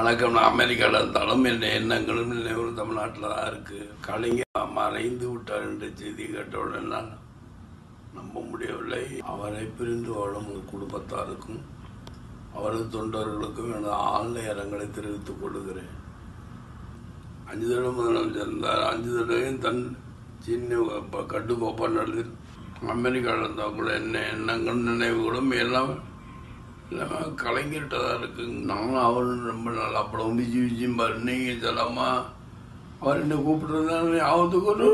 வணக்கம் நான் அமெரிக்காவில் இருந்தாலும் என் எண்ணங்களும் நினைவுகளும் தமிழ்நாட்டில் தான் இருக்குது கலைஞர் மறைந்து விட்டார் என்ற செய்தி கேட்டவுடன் நான் நம்ப முடியவில்லை அவரை பிரிந்து வாழும் குடும்பத்தாருக்கும் அவரது தொண்டர்களுக்கும் எனது ஆழ்ந்த இரங்கலை தெரிவித்துக் கொள்கிறேன் அஞ்சு தடவை முதலமைச்சர் இருந்தார் அஞ்சு தடவையும் தன் சின்ன ப- கட்டுக்கோப்பா நடத்தி அமெரிக்காவில் இருந்தால் கூட என்ன எண்ணங்கள் நினைவுகளும் எல்லாம் எல்லாமே கலைஞர்கிட்ட தான் இருக்குங்க நானும் அவரும் ரொம்ப நல்லா படம் விஜி விஜயும் பாரு நீங்கள் சொல்லாமா அவர் என்ன கூப்பிட்டுருந்தாங்க அவத்துக்கு ஒரு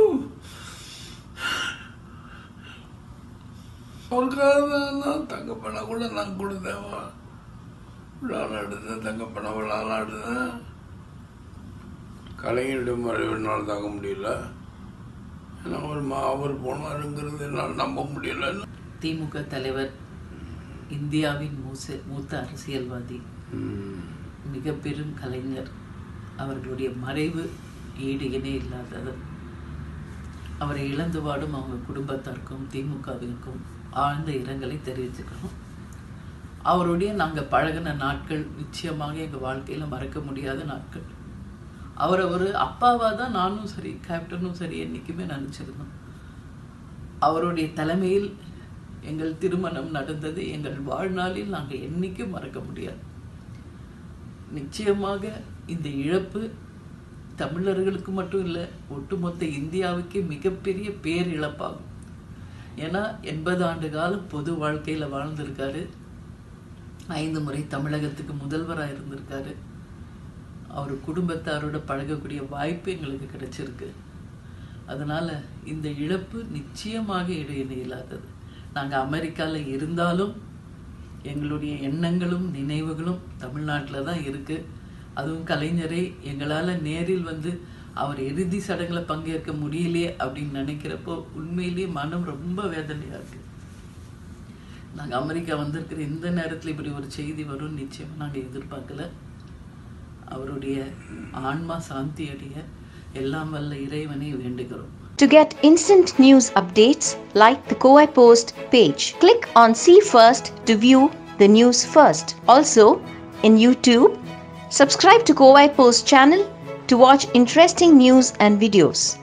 அவருக்காக தான் நான் தங்கப்பணம் கூட நான் கொடுத்தேன் விழாலாம் எடுத்தேன் தங்கப்பணம் விழாலாம் எடுத்தேன் கலைஞருடைய மறைவினால் தாங்க முடியல ஏன்னா அவர் மா அவர் போனாருங்கிறது என்னால் நம்ப முடியல திமுக தலைவர் இந்தியாவின் மூச மூத்த அரசியல்வாதி ம். மிக பெரும் கலைஞர் அவர்களுடைய மறைவு ஈடு இணை இல்லாதது அவரை இழந்து வாடும் அவங்க குடும்பத்தாருக்கும் திமுகவிற்கும் ஆழ்ந்த இரங்கலை தெரிவிச்சுக்கிறோம் அவருடைய நாங்கள் பழகின நாட்கள் நிச்சயமாக எங்கள் வாழ்க்கையில் மறக்க முடியாத நாட்கள் அவரை ஒரு அப்பாவாக தான் நானும் சரி கேப்டனும் சரி என்றைக்குமே நினச்சிருந்தோம் அவருடைய தலைமையில் எங்கள் திருமணம் நடந்தது எங்கள் வாழ்நாளில் நாங்கள் என்னைக்கும் மறக்க முடியாது நிச்சயமாக இந்த இழப்பு தமிழர்களுக்கு மட்டும் இல்லை ஒட்டுமொத்த இந்தியாவுக்கே மிகப்பெரிய பேரிழப்பாகும் ஏன்னா எண்பது ஆண்டு காலம் பொது வாழ்க்கையில் வாழ்ந்திருக்காரு ஐந்து முறை தமிழகத்துக்கு முதல்வராக இருந்திருக்காரு அவர் குடும்பத்தாரோட பழகக்கூடிய வாய்ப்பு எங்களுக்கு கிடைச்சிருக்கு அதனால இந்த இழப்பு நிச்சயமாக இடையினை இல்லாதது நாங்கள் அமெரிக்காவில் இருந்தாலும் எங்களுடைய எண்ணங்களும் நினைவுகளும் தமிழ்நாட்டில் தான் இருக்கு அதுவும் கலைஞரை எங்களால் நேரில் வந்து அவர் இறுதி சடங்குல பங்கேற்க முடியலையே அப்படின்னு நினைக்கிறப்போ உண்மையிலேயே மனம் ரொம்ப வேதனையாக இருக்கு நாங்கள் அமெரிக்கா வந்திருக்கிற இந்த நேரத்தில் இப்படி ஒரு செய்தி வரும் நிச்சயமாக நாங்கள் எதிர்பார்க்கல அவருடைய ஆன்மா சாந்தி அடைய எல்லாம் வல்ல இறைவனை வேண்டுகிறோம் To get instant news updates, like the Kowai Post page. Click on See First to view the news first. Also, in YouTube, subscribe to Kowai Post channel to watch interesting news and videos.